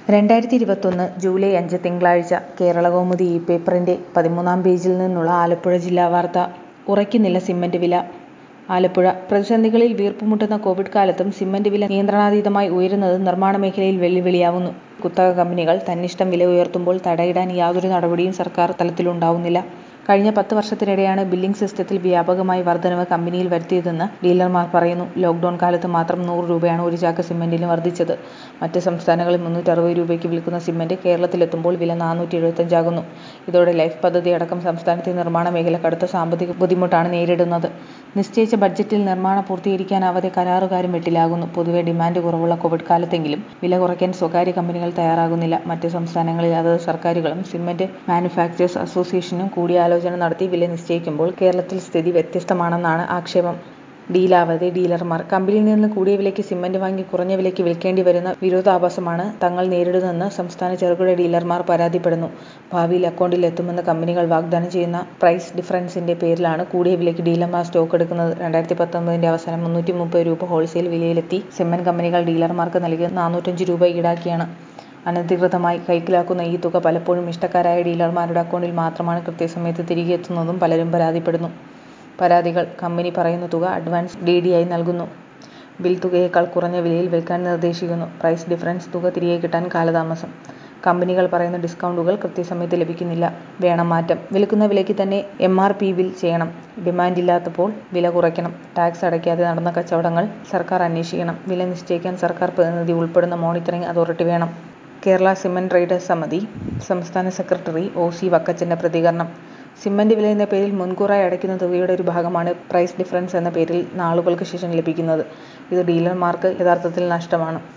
രണ്ടായിരത്തി ഇരുപത്തൊന്ന് ജൂലൈ അഞ്ച് തിങ്കളാഴ്ച കേരളകൗമുദി ഈ പേപ്പറിന്റെ പതിമൂന്നാം പേജിൽ നിന്നുള്ള ആലപ്പുഴ ജില്ലാ വാർത്ത ഉറയ്ക്കുന്നില്ല സിമന്റ് വില ആലപ്പുഴ പ്രതിസന്ധികളിൽ വീർപ്പുമുട്ടുന്ന കോവിഡ് കാലത്തും സിമന്റ് വില നിയന്ത്രണാതീതമായി ഉയരുന്നത് നിർമ്മാണ മേഖലയിൽ വെല്ലുവിളിയാവുന്നു. കുത്തക കമ്പനികൾ തന്നിഷ്ടം വില ഉയർത്തുമ്പോൾ തടയിടാൻ യാതൊരു നടപടിയും സർക്കാർ തലത്തിലുണ്ടാവുന്നില്ല. കഴിഞ്ഞ പത്ത് വർഷത്തിനിടെയാണ് ബില്ലിങ് സിസ്റ്റത്തിൽ വ്യാപകമായി വർധനവ് കമ്പനിയിൽ വരുത്തിയതെന്ന് ഡീലർമാർ പറയുന്നു. ലോക്ഡൗൺ കാലത്ത് മാത്രം നൂറ് രൂപയാണ് ഒരു ചാക്ക് സിമന്റിന് വർധിച്ചത്. മറ്റ് സംസ്ഥാനങ്ങളിൽ മുന്നൂറ്ററുപത് രൂപയ്ക്ക് വിൽക്കുന്ന സിമന്റ് കേരളത്തിലെത്തുമ്പോൾ വില നാനൂറ്റി എഴുപത്തഞ്ചാകുന്നു. ഇതോടെ ലൈഫ് പദ്ധതി അടക്കം സംസ്ഥാനത്തെ നിർമ്മാണ മേഖല കടുത്ത സാമ്പത്തിക ബുദ്ധിമുട്ടാണ് നേരിടുന്നത്. നിശ്ചയിച്ച ബഡ്ജറ്റിൽ നിർമ്മാണം പൂർത്തീകരിക്കാനാവാതെ കരാറുകാരും വെട്ടിലാകുന്നു. പൊതുവെ ഡിമാന്റ് കുറവുള്ള കോവിഡ് കാലത്തെങ്കിലും വില കുറയ്ക്കാൻ സ്വകാര്യ കമ്പനികൾ തയ്യാറാകുന്നില്ല. മറ്റ് സംസ്ഥാനങ്ങളിൽ അതത് സർക്കാരുകളും സിമന്റ് മാനുഫാക്ചേഴ്സ് അസോസിയേഷനും കൂടിയാലോചന നടത്തി വില നിശ്ചയിക്കുമ്പോൾ കേരളത്തിൽ സ്ഥിതി വ്യത്യസ്തമാണെന്നാണ് ആക്ഷേപം. ഡീലാവാതെ ഡീലർമാർ കമ്പനിയിൽ നിന്ന് കൂടിയ വിലയ്ക്ക് സിമന്റ് വാങ്ങി കുറഞ്ഞ വിലയ്ക്ക് വിൽക്കേണ്ടി വരുന്ന വിരോധാഭാസമാണ് തങ്ങൾ നേരിടുന്നതെന്ന് സംസ്ഥാന ചെറുകിട ഡീലർമാർ പരാതിപ്പെടുന്നു. ഭാവിയിൽ അക്കൗണ്ടിൽ എത്തുമെന്ന് കമ്പനികൾ വാഗ്ദാനം ചെയ്യുന്ന പ്രൈസ് ഡിഫറൻസിന്റെ പേരിലാണ് കൂടിയ വിലയ്ക്ക് ഡീലർമാർ സ്റ്റോക്കെടുക്കുന്നത്. രണ്ടായിരത്തി പത്തൊമ്പതിന്റെ അവസാനം മുന്നൂറ്റി മുപ്പത് രൂപ ഹോൾസെയിൽ വിലയിലെത്തി സിമന്റ് കമ്പനികൾ ഡീലർമാർക്ക് നൽകിയത് നാനൂറ്റഞ്ച് രൂപ ഈടാക്കിയാണ്. അനധികൃതമായി കൈക്കലാക്കുന്ന ഈ തുക പലപ്പോഴും ഇഷ്ടക്കാരായ ഡീലർമാരുടെ അക്കൗണ്ടിൽ മാത്രമാണ് കൃത്യസമയത്ത് തിരികെ എത്തുന്നതെന്നും പലരും പരാതിപ്പെടുന്നു. പരാതികൾ: കമ്പനി പറയുന്ന തുക അഡ്വാൻസ് ഡിഡിയായി നൽകുന്നു. ബിൽ തുകയേക്കാൾ കുറഞ്ഞ വിലയിൽ വിൽക്കാൻ നിർദ്ദേശിക്കുന്നു. പ്രൈസ് ഡിഫറൻസ് തുക തിരികെ കിട്ടാൻ കാലതാമസം. കമ്പനികൾ പറയുന്ന ഡിസ്കൗണ്ടുകൾ കൃത്യസമയത്ത് ലഭിക്കുന്നില്ല. വേണം മാറ്റം. വിൽക്കുന്ന വിലയ്ക്ക് തന്നെ എംആർപി ബിൽ ചെയ്യണം. ഡിമാന്റില്ലാത്തപ്പോൾ വില കുറയ്ക്കണം. ടാക്സ് അടയ്ക്കാതെ നടന്ന കച്ചവടങ്ങൾ സർക്കാർ അന്വേഷിക്കണം. വില നിശ്ചയിക്കാൻ സർക്കാർ പ്രതിനിധി ഉൾപ്പെടുന്ന മോണിറ്ററിങ് അതോറിറ്റി വേണം. കേരള സിമന്റ് ട്രേഡേഴ്സ് സമിതി സംസ്ഥാന സെക്രട്ടറി ഒ. സി. വക്കച്ചന്റെ പ്രതികരണം സിമന്റ് വില എന്ന പേരിൽ മുൻകൂറായി അടയ്ക്കുന്ന തുകയുടെ ഒരു ഭാഗമാണ് പ്രൈസ് ഡിഫറൻസ് എന്ന പേരിൽ നാളുകൾക്ക് ശേഷം ലഭിക്കുന്നത്. ഇത് ഡീലർമാർക്ക് യഥാർത്ഥത്തിൽ നഷ്ടമാണ്.